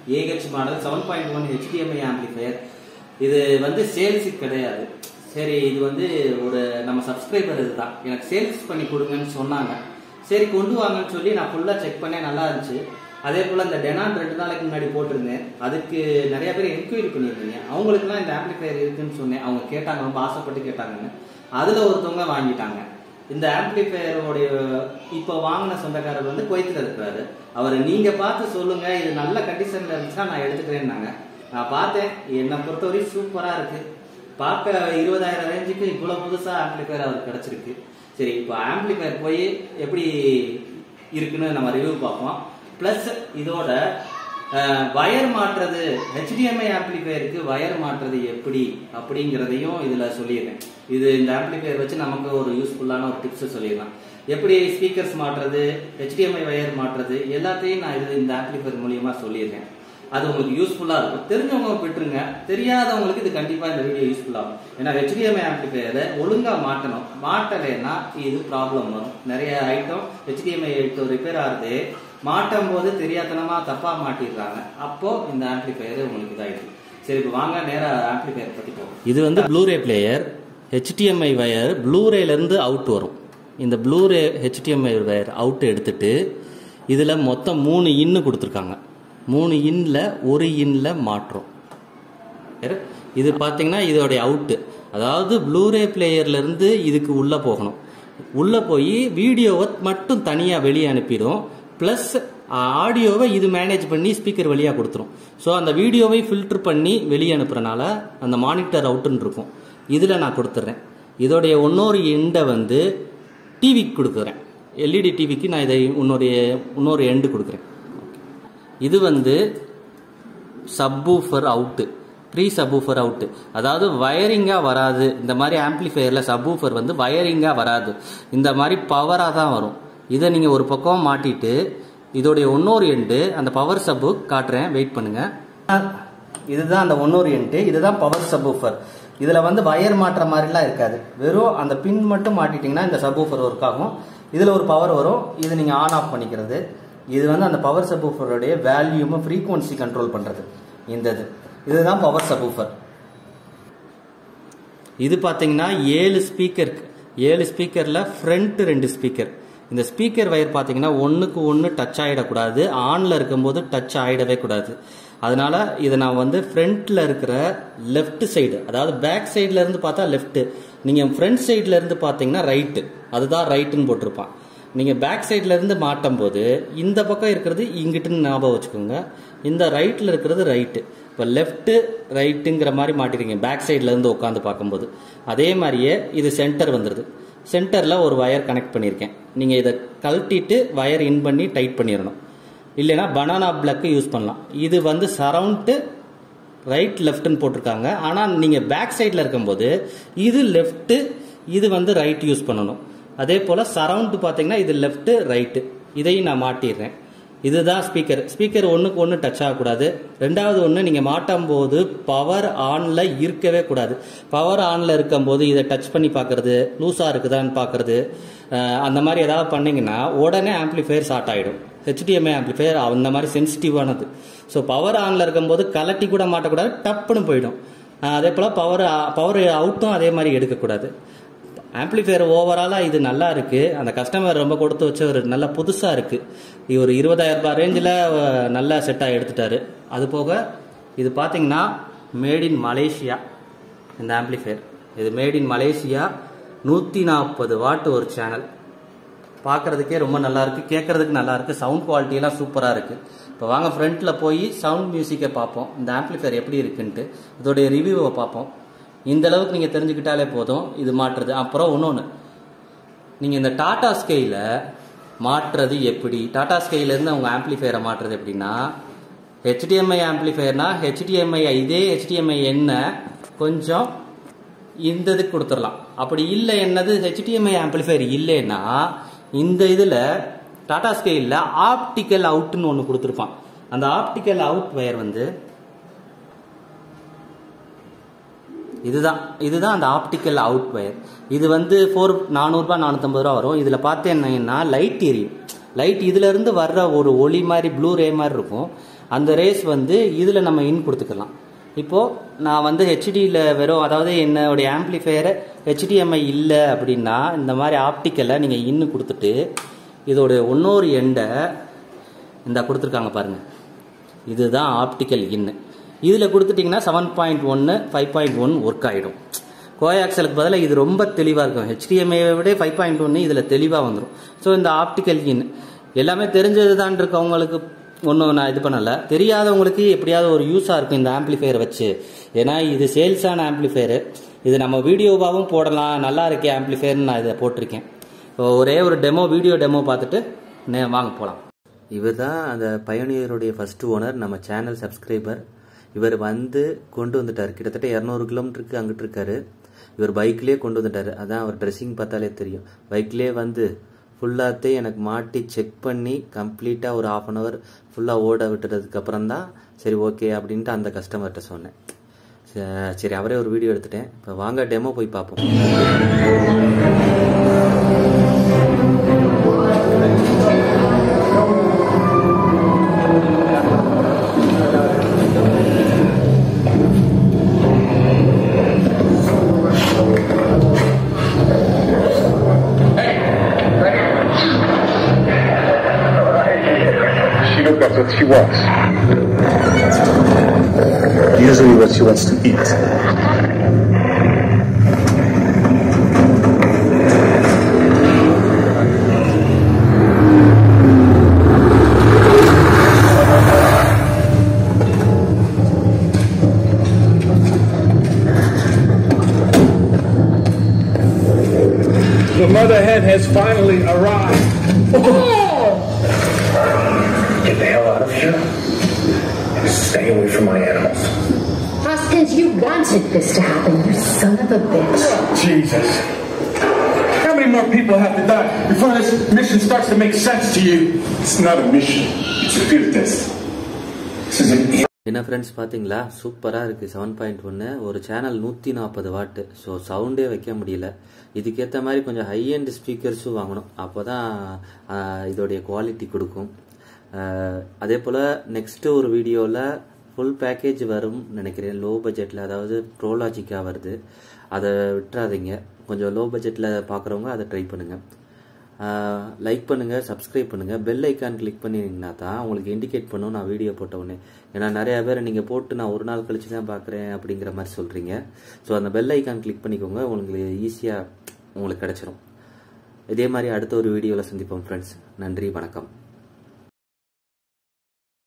AH model seven point one HDMI amplifier இது வந்து sales கிடையாது சரி இது வந்து ஒரு நம்ம சப்ஸ்கிரைபர் இதுதான் எனக்கு சேல்ஸ் பண்ணி கொடுங்கன்னு சொன்னாங்க சரி கொண்டு வாங்கன்னு சொல்லி நான் ஃபுல்லாக செக் பண்ணேன் நல்லா இருந்துச்சு அதே போல் இந்த டெனான் ரெண்டு நாளைக்கு முன்னாடி போட்டிருந்தேன் அதுக்கு நிறைய பேர் என்கொயரி பண்ணியிருந்தீங்க அவங்களுக்குலாம் இந்த ஆம்பிளிஃபையர் இருக்குன்னு சொன்னேன் அவங்க கேட்டாங்க ரொம்ப ஆசைப்பட்டு கேட்டாங்கன்னு அதில் ஒருத்தவங்க வாங்கிட்டாங்க இந்த ஆம்பிளிஃபையரோடைய இப்போ வாங்கின சொந்தக்காரர் வந்து குவைத்தில் இருக்கிறாரு அவரை நீங்க பார்த்து சொல்லுங்க இது நல்ல கண்டிஷன்ல இருந்துச்சுன்னா நான் எடுத்துக்கிறேன்னாங்க நான் பார்த்தேன் என்னை பொறுத்தவரைக்கும் சூப்பரா இருக்கு பார்க்க இருபதாயிரம் ரேஞ்சுக்கு இவ்வளவு புதுசா ஆம்பிளிஃபையர் அவருக்கு கிடைச்சிருக்கு சரி இப்போ ஆம்பிளிஃபையர் போய் எப்படி இருக்குன்னு நம்ம ரிவ்யூ பார்ப்போம் ப்ளஸ் இதோட வயர் மாற்றுறது ஹெச்டிஎம்ஐ ஆம்பிளிஃபையருக்கு வயர் மாற்றுறது எப்படி அப்படிங்கிறதையும் இதில் சொல்லிடுறேன் இது இந்த ஆம்பிளிஃபையர் வச்சு நமக்கு ஒரு யூஸ்ஃபுல்லான ஒரு டிப்ஸ் சொல்லிடலாம் எப்படி ஸ்பீக்கர்ஸ் மாற்றுறது ஹெச்டிஎம்ஐ வயர் மாற்றுறது எல்லாத்தையும் நான் இது இந்த ஆம்பிளிஃபையர் மூலியமா சொல்லிடுறேன் அது உங்களுக்கு யூஸ்ஃபுல்லா இருக்கும் தெரிஞ்சவங்க விட்டுருங்க தெரியாதவங்களுக்கு இது கண்டிப்பா இந்த வீடியோ யூஸ்ஃபுல்லா இருக்கும் ஏன்னா ஹெச்டிஎம்ஐ ஆம்பிளிஃபையரை ஒழுங்கா மாட்டணும் மாட்டலைன்னா இது ப்ராப்ளம் வரும் நிறைய ஐட்டம் ஹெச்டிஎம்ஐ ஐட்டம் ரிப்பேர் ஆகுது மாட்டும் போது தெரியாதனமா தப்பா மாட்டிடுறாங்க அப்போ இந்த ஆம்பிளிஃபையர் உங்களுக்கு இதாயிடுது சரி இப்போ வாங்க நேரா ஆம்பிளிஃபையர் பத்தி போவோம் இது வந்து ப்ளூரே பிளேயர் ஹெச்டிஎம்ஐ வயர் ப்ளூரேல இருந்து அவுட் வரும் இந்த ப்ளூரே ஹெச்டிஎம்ஐ வயர் அவுட் எடுத்துட்டு இதுல மொத்தம் மூணு இன்னு கொடுத்துருக்காங்க மூணு இன்ல ஒரு இன்ல மாற்றம் சரி? இது பார்த்தீங்கன்னா இதோடைய அவுட்டு அதாவது ப்ளூரே பிளேயர்ல இருந்து இதுக்கு உள்ள போகணும் உள்ள போய் வீடியோவை மட்டும் தனியாக வெளியே அனுப்பிடும் ப்ளஸ் ஆடியோவை இது மேனேஜ் பண்ணி ஸ்பீக்கர் வழியாக கொடுத்துரும் ஸோ அந்த வீடியோவை ஃபில்டர் பண்ணி வெளியே அனுப்புறனால அந்த மானிட்டர் அவுட்டுன்னு இருக்கும் இதில் நான் கொடுத்துட்றேன் இதோடைய இன்னொரு எண்டை வந்து டிவிக்கு கொடுக்குறேன் எல்இடி டிவிக்கு நான் இதை இன்னொரு இன்னொரு எண்டு கொடுக்குறேன் இது வந்து subwoofer out pre subwoofer out அதாவது வயரிங்காக வராது இந்த மாதிரி ஆம்ப்ளிஃபையரில் சப்வூஃபர் வந்து வயரிங்காக வராது இந்த மாதிரி பவராக தான் வரும் இதை நீங்கள் ஒரு பக்கம் மாட்டிட்டு இதோடைய இன்னொரு எண்டு அந்த பவர் சப்பு காட்டுறேன் வெயிட் பண்ணுங்க இதுதான் அந்த இன்னொரு எண்டு இதுதான் பவர் சப்வூஃபர் இதில் வந்து வயர் மாட்டுற மாதிரிலாம் இருக்காது வெறும் அந்த பின் மட்டும் மாட்டிட்டிங்கன்னா இந்த சப்வூஃபர் ஒர்க் ஆகும் இதில் ஒரு பவர் வரும் இது நீங்கள் ஆன் ஆஃப் பண்ணிக்கிறது இது வந்து அந்த பவர் சப்வூஃபருடைய வேல்யூமை ஃப்ரீக்குவன்சி கண்ட்ரோல் பண்ணுறது இந்த இது இதுதான் பவர் சப்வூஃபர் இது பார்த்தீங்கன்னா ஏழு ஸ்பீக்கர் ஏழு ஸ்பீக்கரில் ஃப்ரண்ட் ரெண்டு ஸ்பீக்கர் இந்த ஸ்பீக்கர் வயர் பார்த்தீங்கன்னா ஒன்றுக்கு ஒன்று டச் ஆகிடக்கூடாது ஆனில் இருக்கும்போது டச் ஆகிடவே கூடாது அதனால இதை நான் வந்து ஃப்ரண்ட்டில் இருக்கிற லெஃப்ட் சைடு அதாவது பேக் சைடில் இருந்து பார்த்தா லெஃப்ட் நீங்கள் ஃப்ரண்ட் சைடில் இருந்து பார்த்தீங்கன்னா ரைட்டு அதுதான் ரைட்டுன்னு போட்டிருப்பான் நீங்கள் பேக் சைடில் இருந்து மாட்டும் போது இந்த பக்கம் இருக்கிறது இங்கிட்டுன்னு ஞாபகம் வச்சுக்கோங்க இந்த ரைட்டில் இருக்கிறது ரைட்டு இப்போ லெஃப்ட்டு ரைட்டுங்கிற மாதிரி மாட்டிருக்கீங்க பேக் சைடில் இருந்து உட்காந்து பார்க்கும்போது அதே மாதிரியே இது சென்டர் வந்துடுது சென்டரில் ஒரு வயர் கனெக்ட் பண்ணியிருக்கேன் நீங்கள் இதை கழட்டிட்டு வயர் இன் பண்ணி டைட் பண்ணிடணும் இல்லைன்னா பனானா பிளக்கு யூஸ் பண்ணலாம் இது வந்து சரவுண்டு ரைட் லெஃப்ட்னு போட்டிருக்காங்க ஆனால் நீங்கள் பேக் சைடில் இருக்கும்போது இது லெஃப்ட்டு இது வந்து ரைட் யூஸ் பண்ணணும் அதே போல் சரவுண்டு பார்த்தீங்கன்னா இது லெஃப்ட்டு ரைட்டு இதையும் நான் மாட்டிடுறேன் இதுதான் ஸ்பீக்கர் ஸ்பீக்கர் ஒன்றுக்கு ஒன்று டச் ஆகக்கூடாது ரெண்டாவது ஒன்று நீங்கள் மாட்டும் போது பவர் ஆனில் இருக்கவே கூடாது பவர் ஆனில் இருக்கும்போது இதை டச் பண்ணி பார்க்கறது லூஸாக இருக்குதான்னு பார்க்கறது அந்த மாதிரி ஏதாவது பண்ணீங்கன்னா உடனே ஆம்ப்ளிஃபையர் ஷார்ட் ஆகிடும் ஹெச்டிஎம்ஐ ஆம்ப்ளிஃபையர் அந்த மாதிரி சென்சிட்டிவானது ஸோ பவர் ஆனில் இருக்கும்போது கலட்டி கூட மாட்டக்கூடாது டப்புன்னு போயிடும் அதே போல் பவர் பவர் அவுட்டும் அதே மாதிரி எடுக்கக்கூடாது ஆம்ப்ளிஃபையர் ஓவராலாக இது நல்லா இருக்கு அந்த கஸ்டமர் ரொம்ப கொடுத்து வச்ச ஒரு நல்ல புதுசாக இருக்கு இது ஒரு இருபதாயிரம் ரூபாய் ரேஞ்சில் நல்ல செட்டாக எடுத்துட்டாரு அது போக இது பார்த்தீங்கன்னா மேட் இன் மலேசியா இந்த ஆம்ப்ளிஃபையர் இது மேட் இன் மலேசியா நூற்றி நாற்பது வாட் ஒரு சேனல் பார்க்கறதுக்கே ரொம்ப நல்லா இருக்கு கேட்கறதுக்கு நல்லா இருக்கு சவுண்ட் குவாலிட்டி எல்லாம் சூப்பராக இருக்கு இப்போ வாங்க ஃப்ரண்ட்டில் போய் சவுண்ட் மியூசிக்கை பார்ப்போம் இந்த ஆம்ப்ளிஃபையர் எப்படி இருக்குன்ட்டு இதோடைய ரிவ்யூவை பார்ப்போம் இந்த அளவுக்கு நீங்கள் தெரிஞ்சுக்கிட்டாலே போதும் இது மாற்றுறது அப்புறம் இன்னொன்று நீங்கள் இந்த டாடா ஸ்கையில் மாற்றுறது எப்படி டாடா ஸ்கைலேருந்து அவங்க ஆம்ப்ளிஃபையரை மாற்றுறது எப்படின்னா ஹெச்டிஎம்ஐ ஆம்ப்ளிஃபையர்னா ஹெச்டிஎம்ஐ இதே ஹெச்டிஎம்ஐ என்ன கொஞ்சம் இந்த இதுக்கு கொடுத்துடலாம் அப்படி இல்லை என்னது ஹெச்டிஎம்ஐ ஆம்ப்ளிஃபையர் இல்லைன்னா இந்த இதில் டாடா ஸ்கைலில் ஆப்டிக்கல் அவுட்னு ஒன்று கொடுத்துருப்பான் அந்த ஆப்டிக்கல் அவுட் வயர் வந்து இதுதான் இதுதான் அந்த ஆப்டிக்கல் அவுட் வயர் இது வந்து ஃபோர் நானூறுபா நானூற்றம்பது ரூபா வரும் இதில் பார்த்தீங்கன்னா லைட் எரியும் லைட் இதுல இருந்து வர்ற ஒரு ஒளி மாதிரி ப்ளூ ரே மாதிரி இருக்கும் அந்த ரேஸ் வந்து இதில் நம்ம இன் கொடுத்துக்கலாம் இப்போது நான் வந்து ஹெச்டியில் வெறும் அதாவது என்னுடைய ஆம்ப்ளிஃபையரை ஹெச்டிஎம்ஐ இல்லை அப்படின்னா இந்த மாதிரி ஆப்டிக்கலை நீங்கள் இன்னு கொடுத்துட்டு இதோட இன்னொரு எண்டை இந்த கொடுத்துருக்காங்க பாருங்கள் இதுதான் ஆப்டிக்கல் இன்னு இதில் கொடுத்துட்டிங்கன்னா செவன் பாயிண்ட் ஒன்று ஃபைவ் பாயிண்ட் ஒன் ஒர்க் ஆகிடும் கோயாக்சலுக்கு பதிலாக இது ரொம்ப தெளிவாக இருக்கும் ஹெச்டிஎம்ஐ விட ஃபைவ் பாயிண்ட் ஒன்று இதில் தெளிவாக வந்துடும் ஸோ இந்த ஆப்டிக்கல் இன் எல்லாமே தெரிஞ்சது தான் இருக்கவங்களுக்கு ஒன்றும் நான் இது பண்ணலை தெரியாதவங்களுக்கு எப்படியாவது ஒரு யூஸாக இருக்கும் இந்த ஆம்ப்ளிஃபையர் வச்சு ஏன்னா இது சேல்ஸான ஆம்ப்ளிஃபையரு இது நம்ம வீடியோவாகவும் போடலாம் நல்லா இருக்கே ஆம்ப்ளிஃபையர்னு நான் இதை போட்டிருக்கேன் இப்போ ஒரே ஒரு டெமோ வீடியோ டெமோ பார்த்துட்டு நே வாங்க போகலாம் இவர் தான் அந்த பயணியருடைய ஃபர்ஸ்ட் ஓனர் நம்ம சேனல் சப்ஸ்கிரைபர் இவர் வந்து கொண்டு வந்துட்டார் கிட்டத்தட்ட இரநூறு கிலோமீட்டருக்கு அங்கிட்டு இருக்காரு இவர் பைக்லேயே கொண்டு வந்துட்டார் அதான் அவர் ட்ரெஸ்ஸிங் பார்த்தாலே தெரியும் பைக்லேயே வந்து ஃபுல்லாத்தே எனக்கு மாட்டி செக் பண்ணி கம்ப்ளீட்டாக ஒரு ஆஃப் அன் ஹவர் ஃபுல்லாக ஓட விட்டுறதுக்கு அப்புறம் தான் சரி ஓகே அப்படின்ட்டு அந்த கஸ்டமர்கிட்ட சொன்னேன் ச- சரி அவரே ஒரு வீடியோ எடுத்துட்டேன் இப்போ வாங்க டெமோ போய் பார்ப்போம் She looked up what she wants. Usually what she wants to eat. The mother hen has finally arrived. Get the hell out of here. And stay away from my animals. Hoskins, you wanted this to happen, you son of a bitch. Jesus. How many more people have to die before this mission starts to make sense to you? It's not a mission. It's a field test. This is an என்ன friends பார்த்தீங்களா சூப்பராக இருக்குது seven point ஒன்று ஒரு channel நூற்றி நாற்பது வாட்டு so சவுண்டே வைக்க முடியல இதுக்கேற்ற மாதிரி கொஞ்சம் ஹை எண்ட் ஸ்பீக்கர்ஸும் வாங்கணும் அப்போ தான் இதோடைய குவாலிட்டி கொடுக்கும் ஆஹ், அதே போல் நெக்ஸ்ட்டு ஒரு வீடியோவில் ஃபுல் பேக்கேஜ் வரும் நினைக்கிறேன் லோ பட்ஜெட்டில் அதாவது ப்ரோலாஜிக்காக வருது அதை விட்டுறாதீங்க கொஞ்சம் லோ பட்ஜெட்டில் பார்க்குறவங்க அதை ட்ரை பண்ணுங்கள் லைக் பண்ணுங்கள் சப்ஸ்கிரைப் பண்ணுங்கள் பெல் ஐக்கான் கிளிக் பண்ணிங்கன்னா தான் உங்களுக்கு இண்டிகேட் பண்ணும் நான் வீடியோ போட்ட உடனே ஏன்னா நிறையா பேர் நீங்கள் போட்டு நான் ஒரு நாள் கழிச்சு தான் பார்க்குறேன் அப்படிங்கிற மாதிரி சொல்கிறீங்க ஸோ அந்த பெல் ஐக்கான் கிளிக் பண்ணிக்கோங்க உங்களுக்கு ஈஸியாக உங்களுக்கு கிடச்சிரும் இதே மாதிரி அடுத்த ஒரு வீடியோவில் சந்திப்போம் ஃப்ரெண்ட்ஸ் நன்றி வணக்கம்